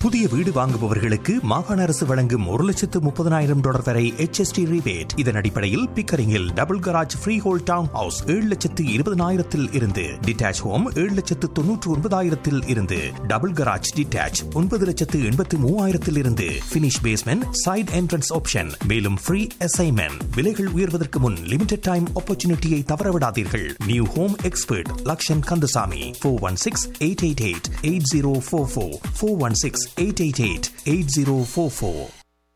புதிய வீடு வாங்குபவர்களுக்கு மாகாண அரசு வழங்கும் ஒரு லட்சத்து முப்பதனாயிரம் டாலர் வரை HST rebate இதன் அடிப்படையில் பிக்கரிங்கில் double garage freehold town house ஏழு லட்சத்து இருபதனாயிரத்தில் இருந்து டிட்டாச் ஹோம் ஏழு லட்சத்து தொன்னூற்று ஒன்பதாயிரத்தில் இருந்து டபுள் கராஜ் டிட்டாச் ஒன்பது லட்சத்து எண்பத்து மூவாயிரத்தில் இருந்து finish basement side entrance option மேலும் ஃப்ரீ அசைன்மெண்ட் விலைகள் உயர்வதற்கு முன் லிமிடெட் டைம் ஆப்பர்ச்சுனிட்டியை தவறவிடாதீர்கள் new home expert Lakshan Kandasamy four one six eight eight eight eight zero four four four one six eight eight eight eight zero four four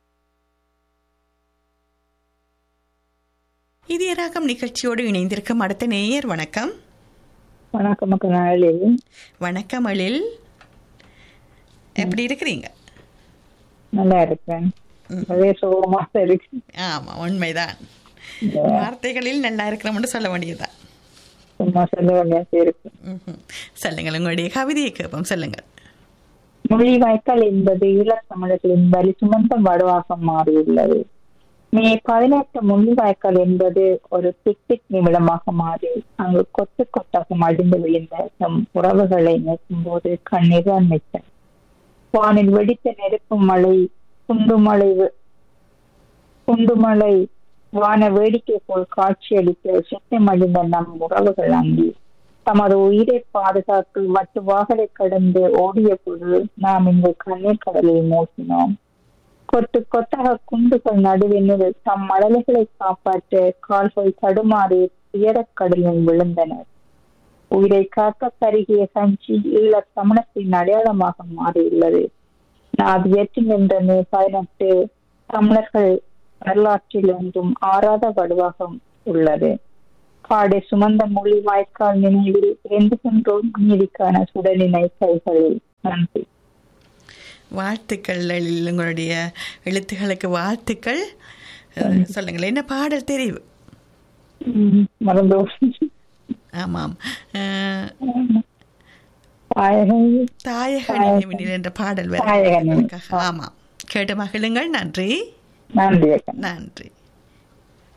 இதய ராகம் நிகழ்ச்சியோடு இணைந்திருக்கும் அடுத்த நேயர் வணக்கம் வணக்கம் மக்கள் நாளில் வணக்கம் அழில் எப்படி இருக்கிறீங்க நல்லா இருக்கேன் அதே சோகமா இருக்கு ஆமா உண்மைதான் வார்த்தைகளில் நல்லா இருக்கிறோம்னு சொல்ல வேண்டியதுதான் சும்மா சொல்ல வேண்டியது இருக்கு ம்ஹும். சொல்லுங்கள் உங்களுடைய கவிதையை கேட்போம் சொல்லுங்கள் மொழிவாய்க்கால் என்பது ஈழத்தமிழர்களின் வலி சுமந்த வடுவாக மாறியுள்ளது மே பதினெட்டு முள்ளிவாய்க்கால் என்பது ஒரு பிக்னிக் நிமிடமாக மாறி அங்கு கொத்து கொத்தாக மடிந்து விழுந்த நம் உறவுகளை நிற்கும் போது கண்ணீர் மிச்சம் வானில் வெடித்த நெருப்பு மழை குண்டுமலை வெ- குண்டுமலை வான வேடிக்கை போல் காட்சியளித்த சித்தமழிந்த நம் உறவுகள் அங்கே தமது உயிரை பாதுகாத்து மற்ற வாகலை கடந்து ஓடிய போது நாம் இந்த கண்ணீர் கடலில் மூழ்கினோம் கொத்து கொத்தாக குண்டுகள் நடுவினில் தம் மடலைகளை காப்பாற்ற கால்கள் தடுமாறி துயரக் கடலில் விழுந்தனர் உயிரை காக்க கருகிய சஞ்சி ஈழத் தமிழத்தின் அடையாளமாக மாறியுள்ளது அது வெற்றி நின்ற மே பதினெட்டு தமிழர்கள் வரலாற்றில் ஒன்றும் ஆறாத வடுவாக உள்ளது பாடை சுமந்த மொழி வாய்க்கால் நினைவில் எந்துகின்றோம் நீதிக்கான சுடலினை கைகளில் நன்றி வாழ்த்துக்கள் அழில் உங்களுடைய எழுத்துக்களுக்கு வாழ்த்துக்கள் அஹ், சொல்லுங்கள் என்ன பாடல் தெரிவு உம் மறந்தோ ஆமாம் அஹ், தாயகை தாயக நினைவினில் என்ற பாடல் வேறு தாயக நினைவு. ஆமாம் கேட்டு மகிழுங்கள் நன்றி நன்றி அக்கா நன்றி